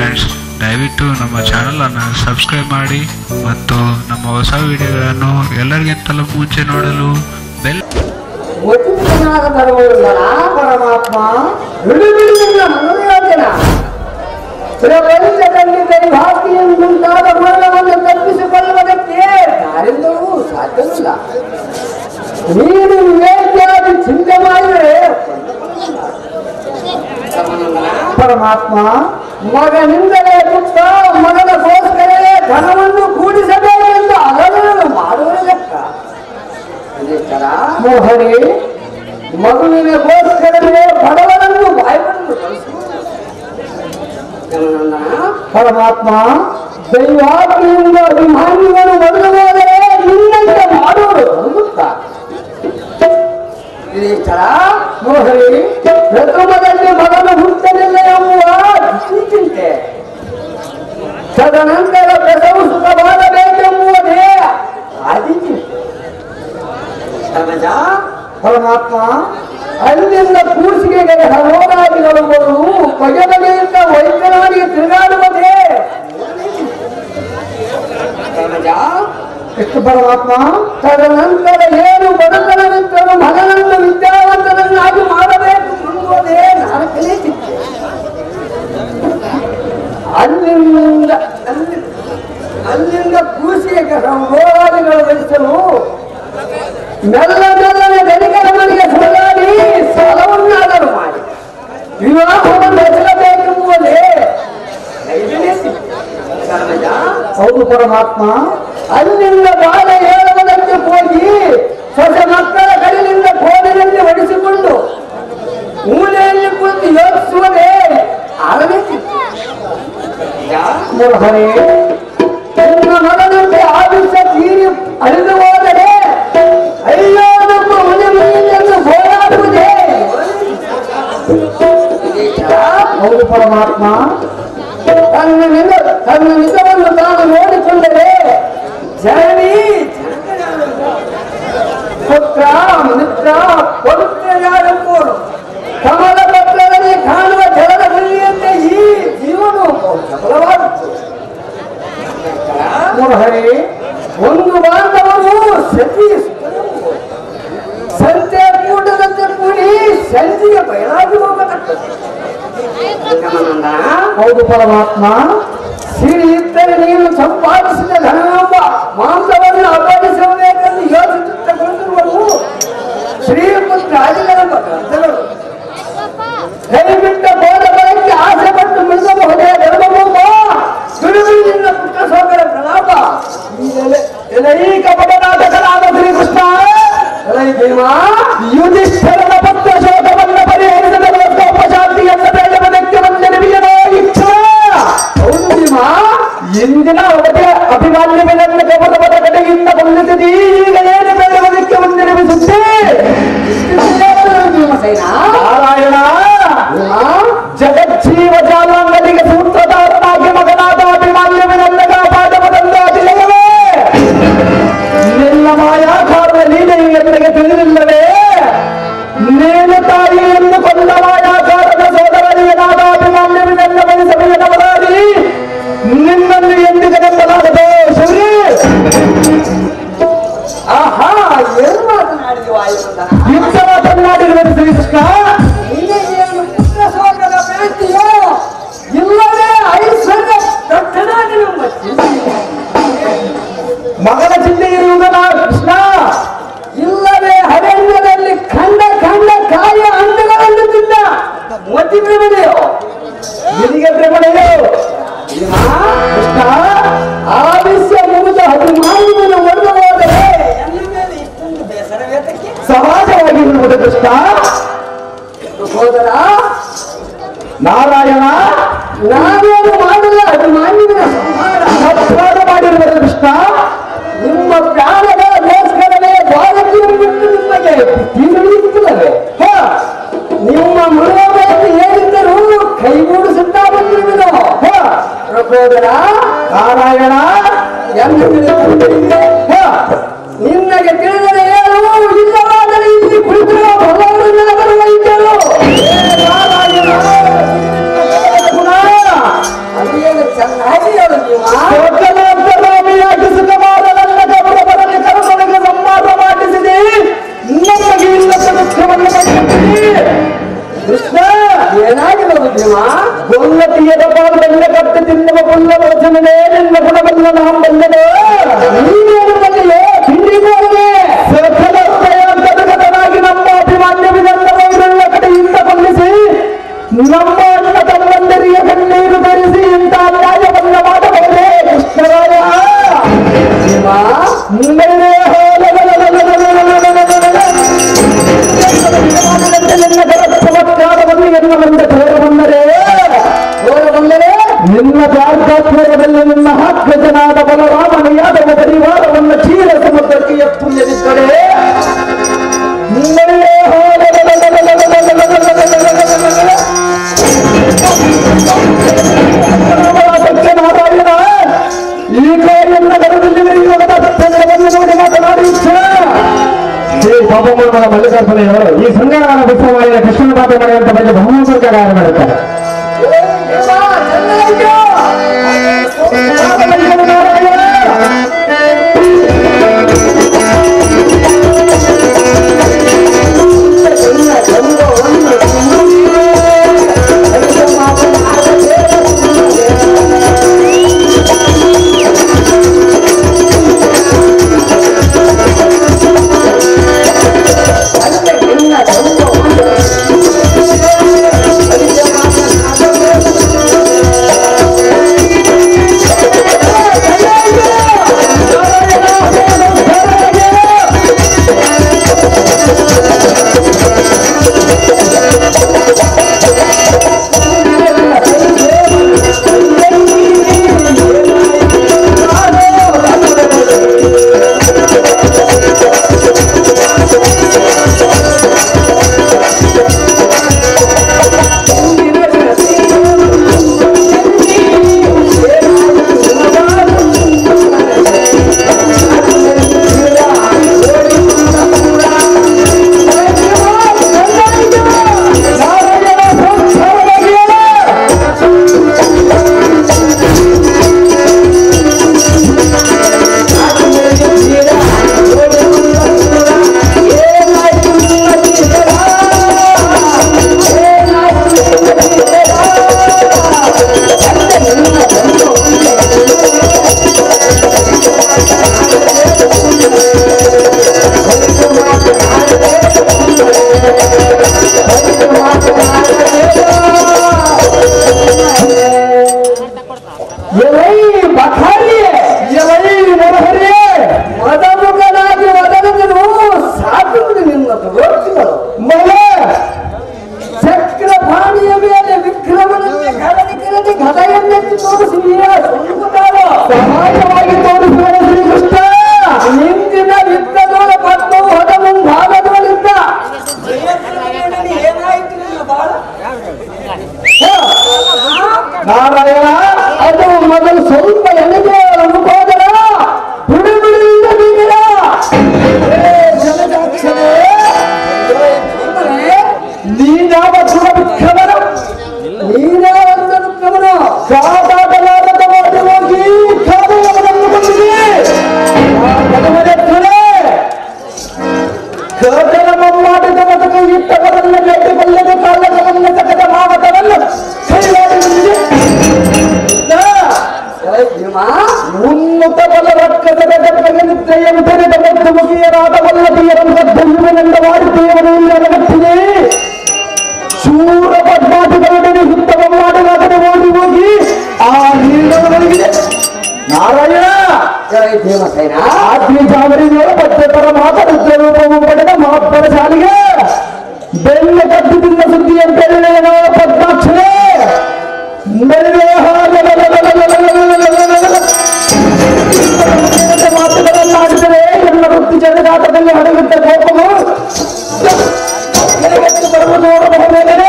Friends ದಯವಿಟ್ಟು ನಮ್ಮ ಚಾನಲನ್ನು ಸಬ್ಸ್ಕ್ರೈಬ್ ಮಾಡಿ ಮತ್ತು ನಮ್ಮ ಹೊಸ ವಿಡಿಯೋಗಳನ್ನು ಎಲ್ಲರಿಗಿಂತಲೂ ಮುಂಚೆ ನೋಡಲು ಬೆಲ್ ಒತ್ತಿನಾದ ಧರ್ಮವಿಲ್ಲನ ಪರಮಾತ್ಮ ಬಿಡು ಬಿಡು ನಿನ್ನ ಮನೋಯೋಜನ ಪ್ರಪಂಚದಲ್ಲಿ ಕೈಭಾತಿ ಎಂದುಂಟಾದ ಮರಣವನ್ನು ತಪ್ಪಿಸಿಕೊಳ್ಳುವುದಕ್ಕೆ ಯಾರಿಂದಲೂ ಸಾಧ್ಯವಿಲ್ಲ ನೀನು ವಿವೇಕಿಯಾಗಿ ಚಿಂತೆ ಮಾಡಿದರೆ ಪರಮಾತ್ಮ ಮಗನಿಂದಲೇ ದುಃಖ ಮಗನಗೋಸ್ಕರವೇ ಧನವನ್ನು ಕೂಡಿಸಬೇಕೆಂದು ಅಗಲನ್ನು ಮಾಡುವ ಲೆಕ್ಕ ಮೋಹರಿ ಮಗುವಿನಗೋಸ್ಕರವೇ ಬಡವರನ್ನು ಬಾಯಿಬಂದು ಪರಮಾತ್ಮ ದೈವಾಜ್ಞೆಯಿಂದ ಅಭಿಮಾನಿಗಳು ಬರೆದು ಹೋದರೆ ನಿನ್ನಂತೆ ಮಾಡುವರು ಅನುಗುತ್ತ ಮೋಹರಿ ಪ್ರಥಮದಲ್ಲಿ ಮಗನು ಹುಟ್ಟಲಿಲ್ಲ ಎಂಬುವ ಬಿಸಿ ಚಿಂತೆ ತದನಂತರ ಪ್ರಸವ ಸುಖವಾಗಬೇಕೆಂಬುವುದೇ ಆದಿಚಿಂತೆ ಸಹಜ ಪರಮಾತ್ಮ ಅಲ್ಲಿಂದ ಕೂಸಿಗೆಗೆ ಹಲವಾದಿಗಳು ಬರು ಬಗೆ ಬಗೆಯಿಂದ ವೈದ್ಯರಾಗಿ ತಿರುಗಾಡುವುದೇ ಸಹಜ ಕೃಷ್ಣ ಪರಮಾತ್ಮ ತದನಂತರ ಏನು ಬಡತನವಿದ್ದರೂ ಮಗನನ್ನು ವಿದ್ಯಾವಂತರನ್ನಾಗಿ ಮಾಡಬೇಕು ಎಂಬುವುದೇ ನಾನು ಕಲಿಯುತ್ತಿದ್ದೆ ಅಲ್ಲಿಂದ ಅಲ್ಲಿ- ಅಲ್ಲಿಂದ ಕೂಸಿಗೆ ಹೋರಾದಿಗಳು ವಹಿಸಲು ಮೆಲ್ಲ ಮೆಲ್ಲನೆ ಧನಿಕರ ಮನೆಗೆ ಸುಳ್ಳಾಡಿ ಸಾಲವನ್ನಾದರೂ ಮಾಡಿ ವಿವಾಹವನ್ನು ರಚಿಸಬೇಕೆಂಬುವುದೇ ಐದನೇ ಸಿದ್ಧಿ. ಧರ್ಮಜ, ಹೌದು ಪರಮಾತ್ಮ ಅಲ್ಲಿಂದ ಬಾಲ ಹೇಳುವುದಕ್ಕೆ ಹೋಗಿ ಹೊಸ ಮಕ್ಕಳ ಕಡೆಯಿಂದ ಕೋಣೆಯಲ್ಲಿ ಹೊಡಿಸಿಕೊಂಡು ಮೂಲೆಯಲ್ಲಿ ಕುಳಿತು ಯೋಚಿಸುವುದೇ ಆರನೇ ಸಿದ್ಧಿ. ಮುರಹರೇ ನಿನ್ನ ಮಗನಂತೆ ಆಯುಷ್ಯ ತೀರಿ ಅಳಿದು ಹೋದರೆ ಅಯ್ಯೋ ನಮ್ಮ ಮನೆ ಮನೆಯನ್ನು ಹೋರಾಡುವುದೇ ಹೌದು ಪರಮಾತ್ಮ ತನ್ನ ನಿಜ ತನ್ನ ನಿಜವನ್ನು ತಾನು ನೋಡಿಕೊಂಡರೆ ಜನನಿ ಪುತ್ರ ಮಿತ್ರ ಪವಿತ್ರ ಯಾರೆಂಬುವರು ಕಮಲ ಪತ್ರದಲ್ಲಿ ಕಾಣುವ ಜಲದ ಬಳ್ಳಿಯಂತೆ ಈ ಜೀವನವು ಸಫಲವಾಗುತ್ತದೆ ಮುರಹರಿ ಒಂದು ಬಾಂಧವರು ಸತಿ ಸಂತೆ ಕೂಟದಂತೆ ಕೂಡಿ ಸಂತಿಗೆ ಬಯಲಾಗಿ ಹೋಗತಕ್ಕದ್ದು ಹೌದು ಪರಮಾತ್ಮ ಸಿರಿ ಇದ್ದರೆ ನೀನು ಸಂಪಾದಿಸಿದ ಧನವೆಂಬ ಮಾಂಸವನ್ನು ಅಪಹರಿಸಬೇಕೆಂದು ಯೋಚಿಸುತ್ತ ಕುಳಿತಿರುವರು ಶ್ರೀಪುತ್ರ ರಾಜಗಳೆಂಬ ಗ್ರಂಥಗಳು ದಯವಿಟ್ಟ ಬೋಧಕರಿಗೆ ಆಸೆ ಪಟ್ಟು ಮಿಳಿಸಬಹುದೇ ಧರ್ಮಭೂಮ ಬಿಡುವಿನಿಂದ ಪುಟ್ಟ ಸೋದರ ಪ್ರಲಾಪ ಎಲೈಕ ಪದನಾಟಕನಾದ ಶ್ರೀಕೃಷ್ಣ ಎಲೈ ಭೀಮ ಯುಧಿಷ್ಠರನ ಪತ್ರ ಶೋಕವನ್ನು ಪರಿಹರಿಸಿದ ಲೋಕೋಪಶಾಂತಿಯನ್ನು ಬೆಳೆಯುವುದಕ್ಕೆ ವಂದನೆವಿಯನೋ ಇಚ್ಛ ಹೌದು ಭೀಮ ಇಂದಿನ ಅವಧಿಯ ಅಭಿಮಾನ್ಯವಿನನ್ನು ಕಪಟಪದ ಕಡೆಯಿಂದ ಬಂದಿದ್ದೀ ಈಗ ಏನು ಬೆಳೆಯುವುದಕ್ಕೆ ವಂದನೆವಿಸುತ್ತೆ ನಾರಾಯಣ ಜಗಜ್ಜೀವ ಜಾಲಾಂಗನಿಗೆ ಸೂತ್ರಧಾರನಾಗಿ ಮಗನಾದ ಅಭಿಮಾನ್ಯವಿನನ್ನ ಕಾಪಾಡುವುದೊಂದಾದಿಲ್ಲವೇ ನಿನ್ನ ಮಾಯಾಕಾರ ಲೀಲೆಯು ಎತ್ತಗೆ ತಿಳಿದಿಲ್ಲವೇ ನೀನು ತಾಯಿಯನ್ನು ಕೊಂದ ಮಾಯಾಕಾರದ ಸೋದರನಿಯನಾದ ಅಭಿಮಾನ್ಯವಿನನ್ನ ಬಯಸಬೇಕವರಾಗಿ ನಿನ್ನನ್ನು ಎಂದಿಗೆ ನಂಬಲಾಗದು ಸೂರಿ ಆಹಾ ಏನು ಮಾತನಾಡಿದ ವಾಯುವಂತನ ಯುದ್ಧ ಮಾತನಾಡಿರುವುದು ಶ್ರೀಕೃಷ್ಣ ನೀನೇನು ಪುತ್ರ ಸೋದರ ಪ್ರೀತಿಯೋ ಇಲ್ಲವೇ ಐಶ್ವರ್ಯ ದೊಡ್ಡದಾಗಿ ನಮ್ಮ ಚಿಂತೆ ಮಗನ ಚಿಂತೆ ಇರುವುದಲ್ಲ ಕೃಷ್ಣ ಇಲ್ಲವೇ ಅರಣ್ಯದಲ್ಲಿ ಖಂಡ ಖಂಡ ಕಾಯ ಹಣ್ಣುಗಳನ್ನು ತಿಂದ ಮತಿ ಭ್ರಮಣೆಯೋ ನಿನಗೆ ಭ್ರಮಣೆಯೋ ಭೀಮ, ಕೃಷ್ಣ ಆವಿಷ್ಯ ಮುಗಿದ ಅಭಿಮಾನಿಯನ್ನು ಒಡೆದು ಹೋದರೆ ಎಲ್ಲಿ ಮೇಲೆ ಇಷ್ಟೊಂದು ಬೇಸರವೇತಕ್ಕೆ ಸಮಾಜವಾಗಿರುವುದು ಕೃಷ್ಣ ಸಹೋದರ ನಾರಾಯಣ ನಾವೇನು ಮಾಡಲ್ಲ ಅಭಿಮಾನಿಗಳ ಸಂಹಾರ ಅಪರಾಧ ಮಾಡಿರುವುದು ಕೃಷ್ಣ ನಿಮ್ಮ ಪ್ರಾಣಗಳಿಗೋಸ್ಕರವೇ ದ್ವಾರಕೆಯನ್ನು ಬಿಟ್ಟು ನಿಮಗೆ ತಿಳಿಯುತ್ತದವೆ ನಿಮ್ಮ ಮನೋಭಾವನೆ ಏನಿದ್ದರೂ ಕೈಗೂಡಿಸುತ್ತಾ ಬಂದಿರುವುದು ಪ್ರಬೋದರ ನಾರಾಯಣ ಎಂದು ತಿಳಿದುಕೊಂಡಿದ್ದೆ. ಹ, ನಿನ್ನಗೆ ತಿಳಿದರೆ ಏನು ಇಲ್ಲವಾದರೆ ಇಲ್ಲಿ ಕುಳಿತಿರುವ ಭಗವನ್ನಾದರೂ ವೈದ್ಯರು ಏ ನಾರಾಯಣ, ಗುಣ, ಅದೇ ಉಲ್ಲ ವಚನವೇ ನಿನ್ನ ಗುಣವಲ್ಲ ನಾಂ ಬಲ್ಲದೆ ನೀನೇನು ಬಲ್ಲೆಯೋ ತಿಂಡಿಗೋರನೇ ಸಕಲ ಹೃದಯಾಂತರ್ಗತನಾಗಿ ನಮ್ಮ ಅಭಿಮಾನ್ಯ ವಿಧಂಡವೆಲ್ಲ ಕಡೆಯಿಂದ ಬಂಧಿಸಿ ನಮ್ಮ ಅಣ್ಣ ತಮ್ಮಂದರಿಯ ಕಣ್ಣೀರು ಧರಿಸಿ ಇಂಥ ಅನ್ಯಾಯವನ್ನ ಮಾಡಬಹುದೇ ಕೃಷ್ಣರಾಯ ಮುಂದೆ ನಿನ್ನ ಜಾರ್ಗಾತ್ಮರದಲ್ಲಿ ನಿನ್ನ ಹಾಕ್ಯಜನಾದ ಬಲರಾಮನ ಯಾದವ ಪರಿವಾರವನ್ನು ಕ್ಷೀರ ಸಮುದ್ರಕ್ಕೆ ಎತ್ತು ಎದಿದ್ದರೆ ನಾರಾಯಣ ಈ ಕಾರ್ಯನ್ನ ಗರದಲ್ಲಿ ನಡೆಯುವ ಸತ್ಯಗಳನ್ನು ನೋಡಿ ಮಾತನಾಡಿ ಶ್ರೀ ಪಾಪಮೂಲಗಳ ಮಲ್ಲಿಕಾರ್ಜುನವರು ಈ ಸಂಗ್ರಹವನ್ನು ಬಿಟ್ಟು ಮಾಡಿದ ಕೃಷ್ಣನ ಪಾಪ ಮಾಡುವಂತ ಬಗ್ಗೆ ಬಹುಮೂರ್ಖ ಕಾರ್ಯ ಮಾಡುತ್ತಾರೆ ಎಲೈ ಬಖಾರಿಯೇ ಎಲೈ ನರಹರಿಯೇ ಮದಮುಖನಾಗಿ ಒದಗಿದನು ಸಾಧುವುದು ನಿನ್ನ ಪ್ರವೃತ್ತಿಗಳು ಮಗ ಚಕ್ರಪಾಣಿಯ ಮೇಲೆ ವಿಕ್ರಮನನ್ನೇ ಘನನಿಕರದೆ ಗದೆಯನ್ನೆತ್ತಿ ತೋರಿಸಿದೀಯ ಸುಳ್ಳುತ್ತಾಳ ಸಮಾಜವಾಗಿ ತೋರಿಸುವ ಶ್ರೀಕೃಷ್ಣ ಹಿಂದಿನ ಯುದ್ಧದೊಳ ಪದ್ದು ಹೊದ ಮುಂಭಾಗದೊಳಿದ್ದ ಏನಾಯ್ತು ನಿನ್ನ ಬಾಳ ನಾರಾಯಣ ಅದು ಮೊದಲು ಸ್ವಲ್ಪ ಎಣ್ಣೆಗೆ ಅನುಭೋದರ ಬಿಡು ಬಿಡಿಯಿಂದ ಬೀಗಿರ ನೀನಾವ ದುರವಿಕ್ರಮನ ನೀನೇ ಒಂದು ವಿಕ್ರಮನ ಕಾದಾಟಲಾರದ ಮಾಡಿ ಹೋಗಿ ಕಾದವನ್ನು ಬಂದಿದೆ ಕರ್ತನ ಮಮ್ಮಾಟದ ಬದುಕು ಇಟ್ಟವರನ್ನ ಬೇಟಿ ಬಲ್ಲದ ಕಾಲಕವನ್ನ ಸಕಟ ಮಾವತವಲ್ಲ ಕೈಲಾಡಿ ಬಂದಿದೆ ಉನ್ನತ ಬಲ ರಕ್ಕಸದ ಗರ್ಭಗೆ ನಿದ್ರೆಯನ್ನು ತೆರೆದ ಮತ್ತು ಮುಗಿಯರಾದ ವಲ್ಲದಿಯರನ್ನು ಗದ್ದೆಯುವನೆಂದ ವಾಡಿತೆಯವರು ಇಲ್ಲಿ ಅಡಗಟ್ಟಿದೆ ಶೂರ ಪದ್ಮಾತಿಗಳೊಡನೆ ಹುತ್ತವ ಮಾಡಲಾಗದೆ ಓಡಿ ಹೋಗಿ ಆ ನೀರಿನೊಳಗಿದೆ ನಾರಾಯಣ ದೇವಸೇನ ಆತ್ಮೀಯ ಜಾವರಿಗಳು ಪದ್ಧತರ ಮಾತೃತ್ವ ರೂಪವು ಪಡೆದ ಮಹತ್ವದ ಶಾಲೆಗೆ ಬೆಲ್ಲ ಕದ್ದು ತಿನ್ನ ಸುದ್ದಿ ಅಂತ ಹೇಳಿ ಪದ್ಮಾಕ್ಷರೇ ಮಾತುಗಳನ್ನಾಡಿದರೆ ಎಲ್ಲ ವೃತ್ತಿ ಜಗದಾಟದಲ್ಲಿ ಹಡಗುತ್ತ ಕೋಪವು ಎಲೆಗೆತ್ತು ಬರುವುದು ನೋಡಬಹುದೇ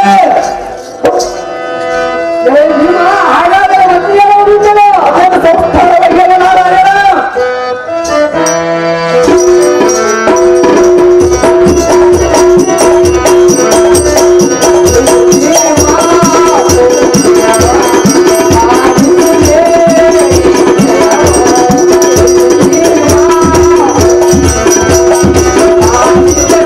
ಹಾಗಾದರೆ ವೃತ್ತಿಯನ್ನು ಅದೇನು ಸಂಸ್ಕಾರ ವೈದ್ಯರ ನಾರಾಯಣ ಿ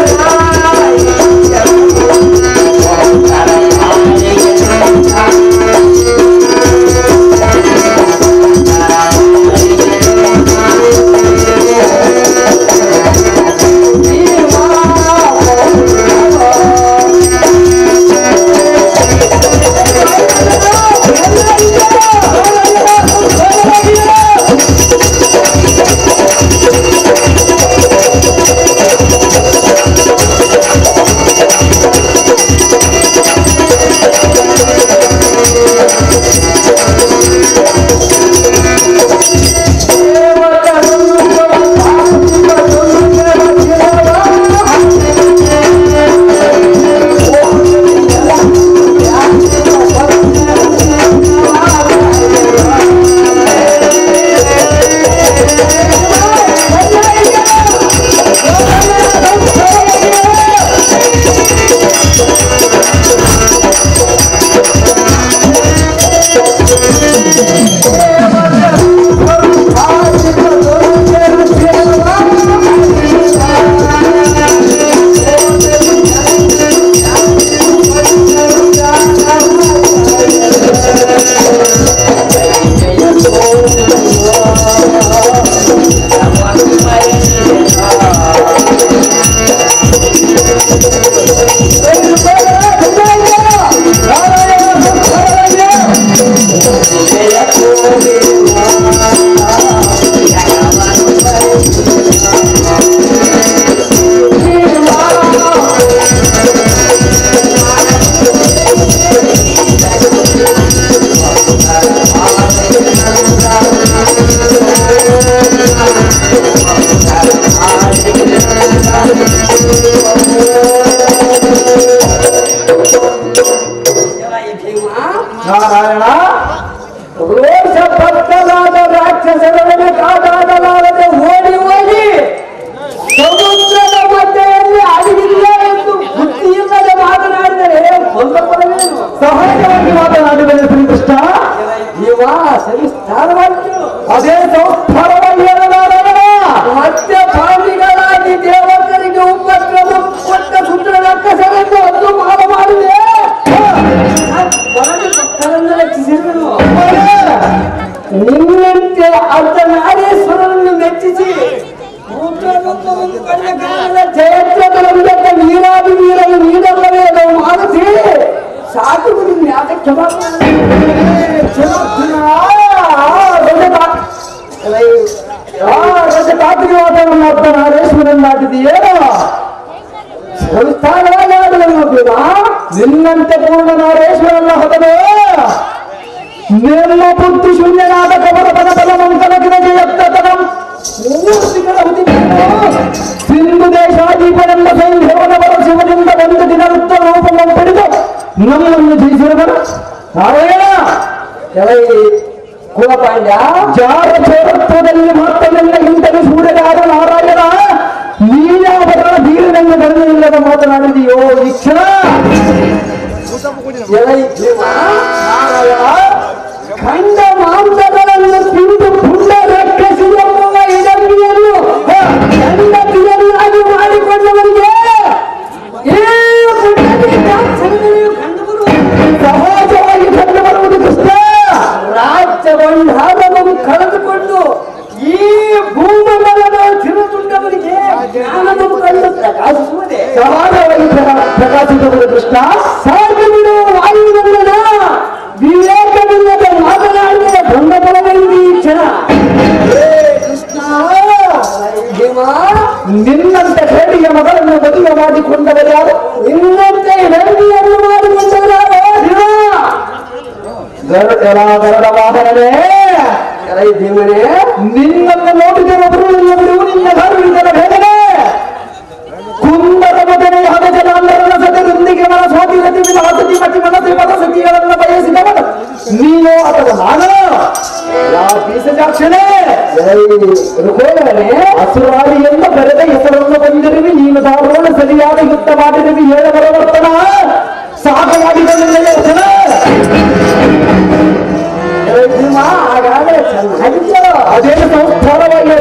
ಪಟ್ಟಣದ ರಾಕ್ಷಸರೊಡನೆ ಕಾದಾಡಲಾರದೆ ಓಡಿ ಹೋಗಿ ಸಮುದ್ರದ ಮಧ್ಯೆಯಲ್ಲಿ ಅಡಗಿಲ್ಲ ಎಂದು ಬುದ್ಧಿಯಿಲ್ಲದೆ ಮಾತನಾಡಿದರೆ ಕೊಂದಪಡವೇನು ಸಹಜವಾಗಿ ಮಾತನಾಡಿದರೆ ಶ್ರೀಕೃಷ್ಣ ಜೀವ ಸರಿ ಸ್ಥಾನವಾಗಿ ಅದೇ ಸಂಸ್ಥಾನವಾಗಿ ಹೇಳಲಾರಣ ಮತ್ತೆ ಪಾಂಡಿಗಳಾಗಿ ದೇವರಿಗೆ ಉಪಕ್ರಮ ಕೊಟ್ಟ ಸುಂದರ ರಕ್ಕಸರೆಂದು ಒಂದು ಮಾಡ ಮಾಡಿದೆ ರಕ್ಷಿಸಿದನು ನಿನ್ನಂತೆ ಅರ್ಧನಾರೀಶ್ವರನನ್ನು ಮೆಚ್ಚಿಸಿ ಜಯದ್ರಥ ನೀರಾದಿ ನೀರನ್ನು ನೀಡಲ್ಲವೇ ನಾವು ಮಾಡಿಸಿ ಸಾಕು ನಿನ್ನ ಯಾತಕ್ಕೆ ರಾಜಕಾತ್ರಿವಾದವನ್ನು ಅರ್ಧನಾರೀಶ್ವರನ್ ನಾಟಿದೆಯೇನೋ ನಿನ್ನಂತೆ ಪೂರ್ಣ ನಾರೇಶ್ವರಲ್ಲ ಹತನು ನಿಮ್ಮ ಬುದ್ಧಿ ಶೂನ್ಯನಾದ ಕಬರ ಪದ ಬಲ ಮಂಕಲಕಿನ ಜಯತ್ತತನಂ ಮೂರ್ತಿಗಳ ಹುದಿಗಳನ್ನು ಸಿಂಧು ದೇಶಾದೀಪನೆಂಬ ಸೈನ್ಯವನ ಬರ ಶಿವನಿಂದ ಒಂದು ದಿನ ಉತ್ತರ ರೂಪವನ್ನು ಪಡೆದು ನಮ್ಮನ್ನು ಜಯಿಸಿರುವನು ನಾರಾಯಣ ಎಲೈ ಕುಲಪಾಂಡ್ಯ ಜಾರ ಚೋರತ್ವದಲ್ಲಿ ಮಾತ್ರವೆಲ್ಲ ಇಂಟನು ಸೂರ್ಯಗಾರ ನಾರಾಯಣ ನೀನಾವರ ಬೀರಿನಂಗೆ ಬರಲಿಲ್ಲದ ಮಾತನಾಡಿದೆಯೋ ಇಚ್ಛಾ ಎಲೈ ಜೀವ ನಾರಾಯಣ ಖಂಡ ಮಾಂಸಗಳನ್ನು ತಿಂದು ಪುಂಡ ರಕ್ಷಿಸಿದೆಂಬುವ ಇಡಂಬಿಯನ್ನು ಹೆಂಡತಿಯನ್ನಾಗಿ ಮಾಡಿಕೊಂಡವರಿಗೆ ಈ ಪುಣ್ಯದ ದಾಕ್ಷಿಣ್ಯವು ಕಂಡುಬರುವುದು ಸಹಜವಾಗಿ ಕಂಡುಬರುವುದು ಕೃಷ್ಣ ರಾಜ್ಯವನ್ನು ಕಳೆದುಕೊಂಡು ಈ ಭೂಮಂಡಲದ ಚಿರದುಂಡವರಿಗೆ ಜ್ಞಾನವನ್ನು ಕಂಡು ಪ್ರಕಾಶಿಸುವುದೇ ಸಮಾನವಾಗಿ ಪ್ರಕಾ- ಪ್ರಕಾಶಿಸುವುದು ಕೃಷ್ಣ ಸಾಕು ಬಿಡು ವಾಯುವಿನ ವಿವೇಕವಿಲ್ಲದೆ ಮಾತನಾಡಿದರೆ ಭಂಗಫಲವೆಂದು ಈ ಕ್ಷಣ ಹೇ ಕೃಷ್ಣ ಭೀಮ, ನಿನ್ನಂತೆ ಹೇಡಿಯ ಮಗಳನ್ನು ಮದುವೆ ಮಾಡಿಕೊಂಡವರು ಯಾರು ನಿನ್ನಂತೆ ಹೇಡಿಯನ್ನು ಮಾಡಿಕೊಂಡವರು ಯಾರು ಭೀಮ? ಗರುಡ ಗರುಡ ವಾಹನವೇ ಎಲೈ ಭೀಮನೇ ನಿನ್ನನ್ನು ನೋಡಿದರೊಬ್ಬರು ಇಲ್ಲವರು ನಿನ್ನ ಗರುಡಿದರ ಬೇಗನೆ ಕುಂದರ ಮಗನೇ ಹದ ಜನಾಂದರನ ಸದರೊಂದಿಗೆ ಮನ ಸ್ವಾಧೀನತೆ ವಿಲಾಸತಿ ಮತಿ ಮನಸ್ಸಿ ಮನ ಸತಿಗಳನ್ನು ಬಯಸಿದವನು ನೀನು ಅಥವಾ ನಾನು ಯಾ ಬೀಸಜಾಕ್ಷಣೆ ಅಸುರಾಡಿ ಎಂದು ಬರೆದ ಹೆಸರನ್ನು ಬಂದಿರುವಿ ನೀನು ದಾರೋಣ ಸರಿಯಾದ ಯುದ್ಧ ಮಾಡಿರುವಿ ಹೇಳ ಬರವರ್ತನ ಸಾಕವಾಗಿದ್ದ ಯೋಚನ ಹಾಗಾದ್ರೆ ಚೆನ್ನಾಗಿತ್ತು ಅದೇನು ಸಂಸ್ಕಾರವಾಗಿ